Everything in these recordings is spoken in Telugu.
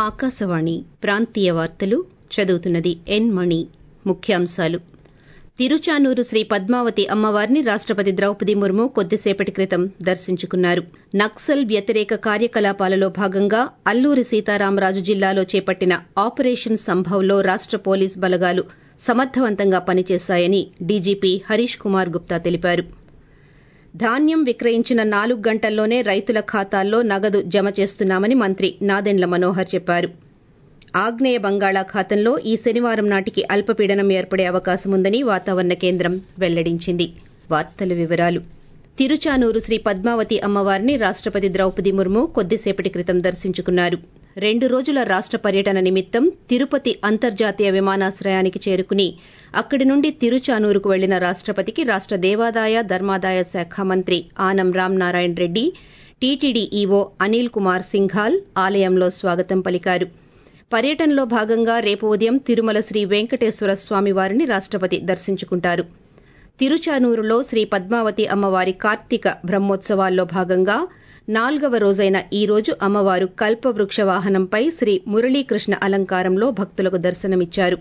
ఆకాశవాణి ప్రాంతీయ వార్తలు చదువుతున్నది ఎన్ మణి ముఖ్యాంశాలు తిరుచానూరు శ్రీ పద్మావతి అమ్మవారిని రాష్టపతి ద్రౌపది ముర్ము కొద్దిసేపటి క్రితం దర్శించుకున్నారు నక్సల్ వ్యతిరేక కార్యకలాపాలలో భాగంగా అల్లూరి సీతారామరాజు జిల్లాలో చేపట్టిన ఆపరేషన్ సంభవ్లో రాష్ట పోలీస్ బలగాలు సమర్దవంతంగా పనిచేశాయని డీజీపీ హరీష్ కుమార్ గుప్తా తెలిపారు ధాన్యం విక్రయించిన నాలుగు గంటల్లోనే రైతుల ఖాతాల్లో నగదు జమ చేస్తున్నామని మంత్రి నాదెండ్ల మనోహర్ చెప్పారు ఆగ్నేయ బంగాళాఖాతంలో ఈ శనివారం నాటికి అల్పపీడనం ఏర్పడే అవకాశముందని వాతావరణ కేంద్రం వెల్లడించింది వార్తల వివరాలు తిరుచానూరు శ్రీ పద్మావతి అమ్మవారిని రాష్టపతి ద్రౌపది ముర్ము కొద్దిసేపటి క్రితం దర్శించుకున్నారు రెండు రోజుల రాష్ట పర్యటన నిమిత్తం తిరుపతి అంతర్జాతీయ విమానాశ్రయానికి చేరుకుని అక్కడి నుండి తిరుచానూరుకు వెళ్లిన రాష్టపతికి రాష్ట దేవాదాయ ధర్మాదాయ శాఖ మంత్రి ఆనం రామనారాయణ రెడ్డి టీటీడీ ఈవో అనిల్ కుమార్ సింఘాల్ ఆలయంలో స్వాగతం పలికారు పర్యటనలో భాగంగా రేపు ఉదయం తిరుమల శ్రీ వెంకటేశ్వర స్వామి వారిని రాష్టపతి దర్శించుకుంటారు తిరుచానూరులో శ్రీ పద్మావతి అమ్మవారి కార్తీక బ్రహ్మోత్సవాల్లో భాగంగా నాల్గవ రోజైన ఈ రోజు అమ్మవారు కల్పవృక్ష వాహనంపై శ్రీ మురళీకృష్ణ అలంకారంలో భక్తులకు దర్శనమిచ్చారు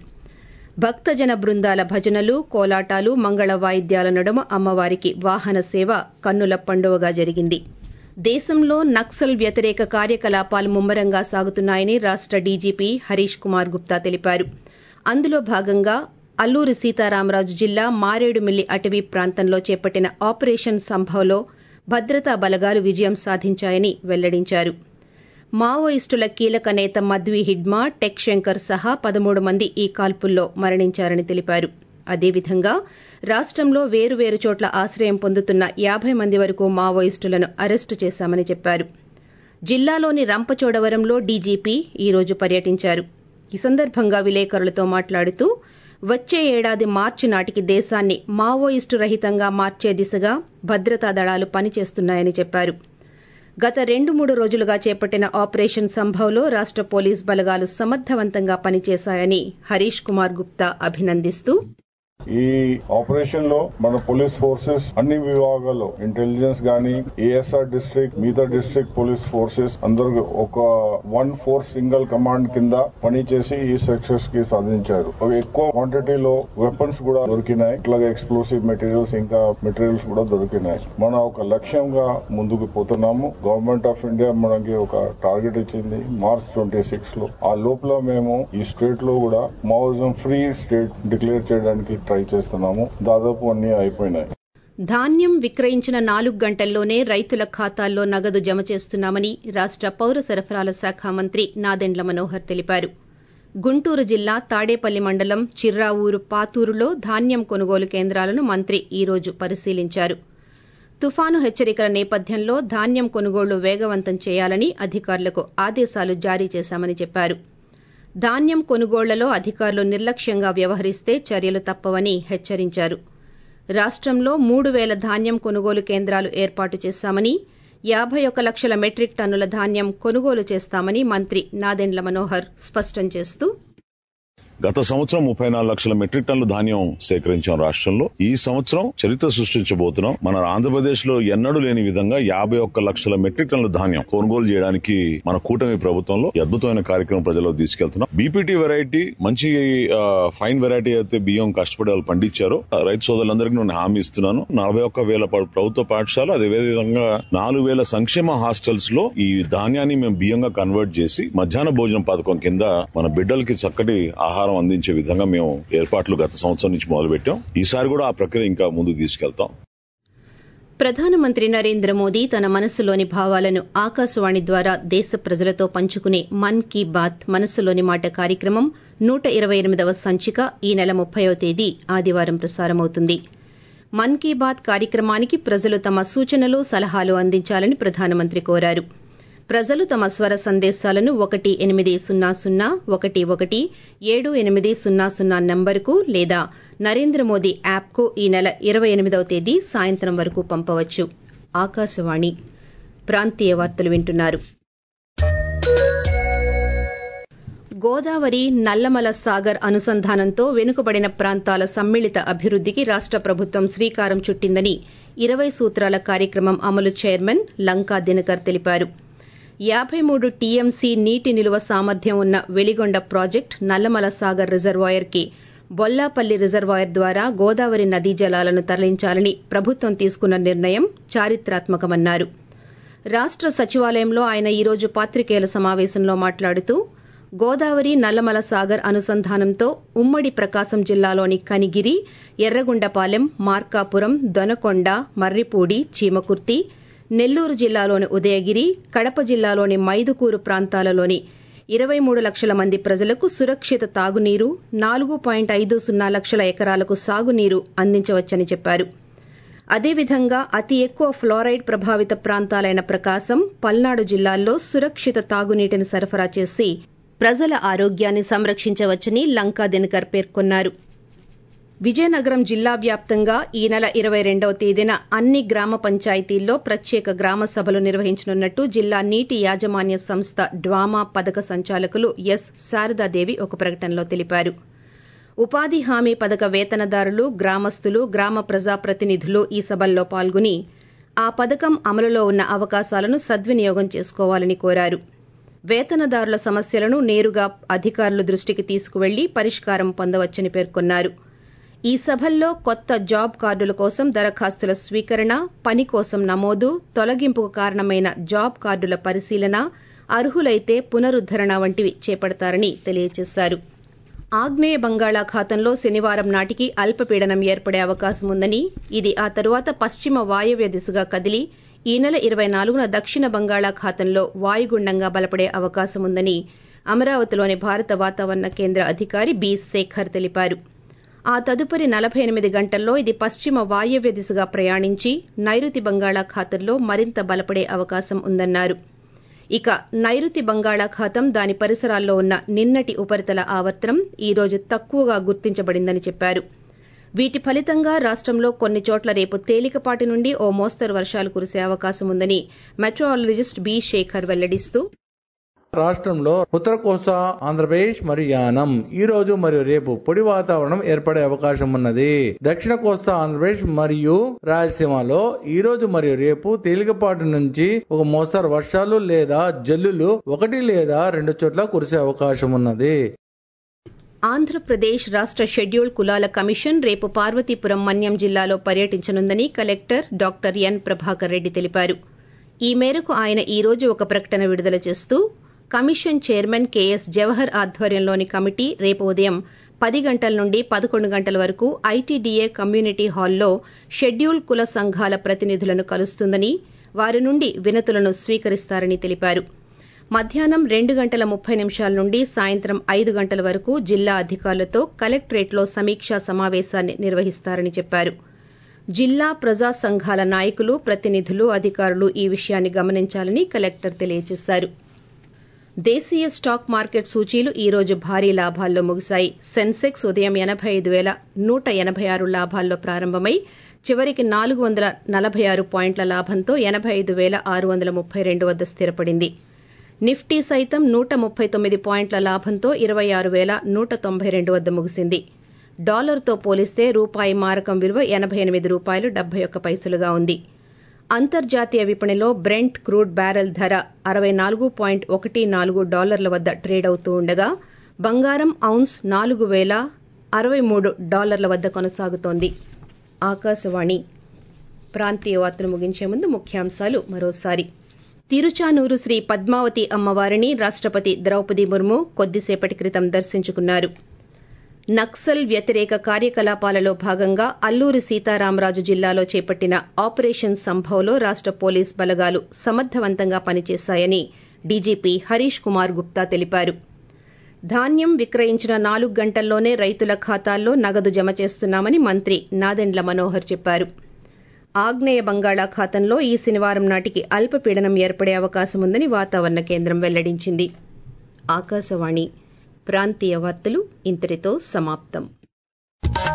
భక్తజన బృందాల భజనలు కోలాటాలు మంగళ వాయిద్యాల నడుమ అమ్మవారికి వాహన సేవ కన్నుల పండువగా జరిగింది దేశంలో నక్సల్ వ్యతిరేక కార్యకలాపాలు ముమ్మరంగా సాగుతున్నాయని రాష్ట డీజీపీ హరీష్ కుమార్ గుప్తా తెలిపారు అందులో భాగంగా అల్లూరి సీతారామరాజు జిల్లా మారేడుమిల్లి అటవీ ప్రాంతంలో చేపట్టిన ఆపరేషన్ సంభవ్లో భద్రతా బలగాలు విజయం సాధించాయని వెల్లడించారు మావోయిస్టుల కీలక నేత మధ్వీ హిడ్మా టెక్ శంకర్ సహా పదమూడు మంది ఈ కాల్పుల్లో మరణించారని తెలిపారు అదేవిధంగా రాష్టంలో వేరువేరు చోట్ల ఆశ్రయం పొందుతున్న యాబై మంది వరకు మావోయిస్టులను అరెస్టు చేశామని చెప్పారు జిల్లాలోని రంపచోడవరంలో డీజీపీ ఈ రోజు పర్యటించారు ఈ సందర్భంగా విలేకరులతో మాట్లాడుతూ వచ్చే ఏడాది మార్చి నాటికి దేశాన్ని మావోయిస్టు రహితంగా మార్చే దిశగా భద్రతా దళాలు పనిచేస్తున్నాయని చెప్పారు గత రెండు మూడు రోజులుగా చేపట్టిన ఆపరేషన్ సంభవ్లో రాష్ట పోలీస్ బలగాలు సమర్దవంతంగా పనిచేశాయని హరీష్ కుమార్ గుప్తా అభినందిస్తూ ఈ ఆపరేషన్ లో మన పోలీస్ ఫోర్సెస్ అన్ని విభాగాల్లో ఇంటెలిజెన్స్ గానీ ఏఎస్ఆర్ డిస్ట్రిక్ట్ మిగతా డిస్ట్రిక్ట్ పోలీస్ ఫోర్సెస్ అందరూ ఒక వన్ ఫోర్ సింగిల్ కమాండ్ కింద పనిచేసి ఈ సక్సెస్ కి సాధించారు ఎక్కువ క్వాంటిటీలో వెపన్స్ కూడా దొరికినాయి ఇట్లాగే ఎక్స్ప్లోసివ్ మెటీరియల్స్ ఇంకా మెటీరియల్స్ కూడా దొరికినాయి మన ఒక లక్ష్యంగా ముందుకు పోతున్నాము గవర్నమెంట్ ఆఫ్ ఇండియా మనకి ఒక టార్గెట్ ఇచ్చింది మార్చ్ ట్వంటీ సిక్స్ లో ఆ లోపల మేము ఈ స్టేట్ లో కూడా మావోయిజం ఫ్రీ స్టేట్ డిక్లేర్ చేయడానికి ట్రై చేస్తున్నాము దాదాపు అన్ని అయిపోయినాయి ధాన్యం విక్రయించిన నాలుగు గంటల్లోనే రైతుల ఖాతాల్లో నగదు జమ చేస్తున్నామని రాష్ట పౌర సరఫరాల శాఖ మంత్రి నాదెండ్ల మనోహర్ తెలిపారు గుంటూరు జిల్లా తాడేపల్లి మండలం చిర్రావూరు పాతూరులో ధాన్యం కొనుగోలు కేంద్రాలను మంత్రి ఈ రోజు పరిశీలించారు తుఫాను హెచ్చరికల నేపథ్యంలో ధాన్యం కొనుగోళ్లు వేగవంతం చేయాలని అధికారులకు ఆదేశాలు జారీ చేశామని చెప్పారు ధాన్యం కొనుగోళ్లలో అధికారులు నిర్లక్ష్యంగా వ్యవహరిస్తే చర్యలు తప్పవని హెచ్చరించారు రాష్టంలో మూడు పేల ధాన్యం కొనుగోలు కేంద్రాలు ఏర్పాటు చేశామని యాబై ఒక లక్షల మెట్రిక్ టన్నుల ధాన్యం కొనుగోలు చేస్తామని మంత్రి నాదెండ్ల మనోహర్ స్పష్టం చేస్తూ గత సంవత్సరం ముప్పై నాలుగు లక్షల మెట్రిక్ టన్నుల ధాన్యం సేకరించాం రాష్ట్రంలో ఈ సంవత్సరం చరిత్ర సృష్టించబోతున్నాం మన ఆంధ్రప్రదేశ్ లో ఎన్నడూ లేని విధంగా యాభై ఒక్క లక్షల మెట్రిక్ టన్నుల ధాన్యం కొనుగోలు చేయడానికి మన కూటమి ప్రభుత్వంలో అద్భుతమైన కార్యక్రమం ప్రజల్లో తీసుకెళ్తున్నాం బీపీటీ వెరైటీ మంచి ఫైన్ వెరైటీ అయితే బియ్యం కష్టపడి వాళ్ళు పండించారో రైతు సోదరులందరికీ నేను హామీ ఇస్తున్నాను నలభై ఒక్క వేల ప్రభుత్వ పాఠశాల అదేవిధంగా నాలుగు వేల సంక్షేమ హాస్టల్స్ లో ఈ ధాన్యాన్ని మేము బియ్యంగా కన్వర్ట్ చేసి మధ్యాహ్న భోజనం పథకం కింద మన బిడ్డలకి చక్కటి ఆహారం అందించే విధంగా మేము ఏర్పాట్లు గత సంవత్సరం నుంచి మొదలుపెట్టాం ఈసారి కూడా ఆ ప్రక్రియ ఇంకా ముందుకు తీసుకెళ్తాం ప్రధానమంత్రి నరేంద్ర మోదీ తన మనసులోని భావాలను ఆకాశవాణి ద్వారా దేశ ప్రజలతో పంచుకునే మన్ కీ బాత్ మనసులోని మాట కార్యక్రమం నూట ఇరవై ఎనిమిదవ సంచిక ఈ నెల ముప్పయో తేదీ ఆదివారం ప్రసారమవుతుంది మన్ కీ బాత్ కార్యక్రమానికి ప్రజలు తమ సూచనలు సలహాలు అందించాలని ప్రధానమంత్రి కోరారు ప్రజలు తమ స్వర సందేశాలను ఒకటి ఎనిమిది సున్నా సున్నా ఒకటి ఒకటి ఏడు ఎనిమిది సున్నా సున్నా నంబరుకు లేదా నరేంద్ర మోదీ యాప్కు ఈ నెల ఇరవై ఎనిమిదవ తేదీ సాయంత్రం వరకు పంపవచ్చు ఆకాశవాణి ప్రాంతీయ వార్తలు వింటున్నారు గోదావరి నల్లమల సాగర్ అనుసంధానంతో వెనుకబడిన ప్రాంతాల సమ్మిళిత అభివృద్దికి రాష్ట ప్రభుత్వం శ్రీకారం చుట్టిందని ఇరవై సూత్రాల కార్యక్రమం అమలు చైర్మన్ లంకా దినకర్ తెలిపారు యాభై మూడు టీఎంసీ నీటి నిలువ సామర్థ్యం ఉన్న వెలిగొండ ప్రాజెక్టు నల్లమల సాగర్ రిజర్వాయర్ కి బొల్లాపల్లి రిజర్వాయర్ ద్వారా గోదావరి నదీ జలాలను తరలించాలని ప్రభుత్వం తీసుకున్న నిర్ణయం చారిత్రాత్మకమన్నారు రాష్ట సచివాలయంలో ఆయన ఈ రోజు పాత్రికేయుల సమావేశంలో మాట్లాడుతూ గోదావరి నల్లమల సాగర్ అనుసంధానంతో ఉమ్మడి ప్రకాశం జిల్లాలోని కనిగిరి ఎర్రగుండపాలెం మార్కాపురం దొనకొండ మర్రిపూడి చీమకుర్తి నెల్లూరు జిల్లాలోని ఉదయగిరి కడప జిల్లాలోని మైదుకూరు ప్రాంతాలలోని ఇరవై మూడు లక్షల మంది ప్రజలకు సురక్షిత తాగునీరు నాలుగు పాయింట్ ఐదు సున్నా లక్షల ఎకరాలకు సాగునీరు అందించవచ్చని చెప్పారు అదేవిధంగా అతి ఎక్కువ ఫ్లోరైడ్ ప్రభావిత ప్రాంతాలైన ప్రకాశం పల్నాడు జిల్లాల్లో సురక్షిత తాగునీటిని సరఫరా చేసి ప్రజల ఆరోగ్యాన్ని సంరక్షించవచ్చని లంకా దినకర్ పేర్కొన్నారు విజయనగరం జిల్లా వ్యాప్తంగా ఈ నెల ఇరవై రెండవ తేదీన అన్ని గ్రామ పంచాయతీల్లో ప్రత్యేక గ్రామ సభలు నిర్వహించనున్నట్టు జిల్లా నీటి యాజమాన్య సంస్థ డ్వామా పథక సంచాలకులు ఎస్ శారదాదేవి ఒక ప్రకటనలో తెలిపారు ఉపాధి హామీ పథక వేతనదారులు గ్రామస్తులు గ్రామ ప్రజాప్రతినిధులు ఈ సభల్లో పాల్గొని ఆ పథకం అమలులో ఉన్న అవకాశాలను సద్వినియోగం చేసుకోవాలని కోరారు వేతనదారుల సమస్యలను నేరుగా అధికారుల దృష్టికి తీసుకువెళ్లి పరిష్కారం పొందవచ్చని పేర్కొన్నారు ఈ సభల్లో కొత్త జాబ్ కార్డుల కోసం దరఖాస్తుల స్వీకరణ పని కోసం నమోదు తొలగింపుకు కారణమైన జాబ్ కార్డుల పరిశీలన అర్హులైతే పునరుద్దరణ వంటివి చేపడతారని తెలియజేశారు ఆగ్నేయ బంగాళాఖాతంలో శనివారం నాటికి అల్పపీడనం ఏర్పడే అవకాశం ఉందని ఇది ఆ తరువాత పశ్చిమ వాయవ్య దిశగా కదిలి ఈ నెల ఇరవై నాలుగున దక్షిణ బంగాళాఖాతంలో వాయుగుండంగా బలపడే అవకాశం ఉందని అమరావతిలోని భారత వాతావరణ కేంద్ర అధికారి బి శేఖర్ తెలిపారు ఆ తదుపరి నలభై ఎనిమిది గంటల్లో ఇది పశ్చిమ వాయవ్య దిశగా ప్రయాణించి నైరుతి బంగాళాఖాతంలో మరింత బలపడే అవకాశం ఉందన్నారు ఇక నైరుతి బంగాళాఖాతం దాని పరిసరాల్లో ఉన్న నిన్నటి ఉపరితల ఆవర్తనం ఈ రోజు తక్కువగా గుర్తించబడిందని చెప్పారు వీటి ఫలితంగా రాష్టంలో కొన్ని చోట్ల రేపు తేలికపాటి నుండి ఓ మోస్తరు వర్షాలు కురిసే అవకాశం ఉందని మెట్రాలజిస్ట్ బి శేఖర్ వెల్లడిస్తూ రాష్ట్రంలో ఉత్తర కోస్తా ఆంధ్రప్రదేశ్ మరియు యానం ఈ రోజు మరియు రేపు పొడి వాతావరణం ఏర్పడే అవకాశం ఉన్నది దక్షిణ కోస్తా ఆంధ్రప్రదేశ్ మరియు రాయలసీమలో ఈ రోజు మరియు రేపు తేలికపాటి నుంచి ఒక మోస్తరు వర్షాలు లేదా జల్లులు ఒకటి లేదా రెండు చోట్ల కురిసే అవకాశం ఉన్నది ఆంధ్రప్రదేశ్ రాష్ట షెడ్యూల్ కులాల కమిషన్ రేపు పార్వతీపురం మన్యం జిల్లాలో పర్యటించనుందని collector doctor N Prabhakar Reddy తెలిపారు ఈ మేరకు ఆయన ఈ రోజు ఒక ప్రకటన విడుదల చేస్తూ కమిషన్ చైర్మన్ కెఎస్ జవహర్ ఆధ్వర్యంలోని కమిటీ రేపు ఉదయం పది గంటల నుండి పదకొండు గంటల వరకు ఐటీడీఏ కమ్యూనిటీ హాల్లో షెడ్యూల్ కుల సంఘాల ప్రతినిధులను కలుస్తుందని వారి నుండి వినతులను స్వీకరిస్తారని తెలిపారు మధ్యాహ్నం రెండు గంటల ముప్పై నిమిషాల నుండి సాయంత్రం ఐదు గంటల వరకు జిల్లా అధికారులతో కలెక్టరేట్లో సమీక్షా సమావేశాన్ని నిర్వహిస్తారని చెప్పారు జిల్లా ప్రజా సంఘాల నాయకులు ప్రతినిధులు అధికారులు ఈ విషయాన్ని గమనించాలని కలెక్టర్ తెలియజేశారు దేశీయ స్టాక్ మార్కెట్ సూచీలు ఈ రోజు భారీ లాభాల్లో ముగిశాయి సెన్సెక్స్ ఉదయం ఎనబై ఐదు పేల నూట ఎనబై ఆరు లాభాల్లో ప్రారంభమై చివరికి నాలుగు వందల నలభై ఆరు పాయింట్ల లాభంతో ఎనబై ఐదు పేల ఆరు వందల ముప్పై రెండు వద్ద స్థిరపడింది నిఫ్టీ సైతం నూట ముప్పై తొమ్మిది పాయింట్ల లాభంతో ఇరవై ఆరు పేల నూట తొంభై రెండు వద్ద ముగిసింది డాలర్తో పోలిస్తే రూపాయి మారకం విలువ ఎనబై ఎనిమిది రూపాయలు డెబ్బై ఒక్క పైసలుగా ఉంది అంతర్జాతీయ విపణిలో బ్రెంట్ క్రూడ్ బ్యారెల్ ధర అరవై నాలుగు పాయింట్ ఒకటి నాలుగు డాలర్ల వద్ద ట్రేడ్ అవుతూ ఉండగా బంగారం ఔన్స్ నాలుగు పేల అరవై మూడు డాలర్ల వద్ద కొనసాగుతోంది ఆకాశవాణి ప్రాంతీయ వార్తలు ముగించే ముందు ముఖ్యాంశాలు మరోసారి తిరుచానూరు శ్రీ పద్మావతి అమ్మవారిని రాష్టపతి ద్రౌపది ముర్ము కొద్దిసేపటి క్రితం దర్శించుకున్నారు నక్సల్ వ్యతిరేక కార్యకలాపాలలో భాగంగా అల్లూరి సీతారామరాజు జిల్లాలో చేపట్టిన ఆపరేషన్ సంభవ్లో రాష్ట పోలీస్ బలగాలు సమర్థవంతంగా పనిచేశాయని డీజీపీ హరీష్ కుమార్ గుప్తా తెలిపారు ధాన్యం విక్రయించిన నాలుగు గంటల్లోనే రైతుల ఖాతాల్లో నగదు జమ చేస్తున్నామని మంత్రి నాదెండ్ల మనోహర్ చెప్పారు ఆగ్నేయ బంగాళాఖాతంలో ఈ శనివారం నాటికి అల్పపీడనం ఏర్పడే అవకాశం ఉందని వాతావరణ కేంద్రం వెల్లడించింది ఆకాశవాణి ప్రాంతీయ వార్తలు ఇంతటితో సమాప్తం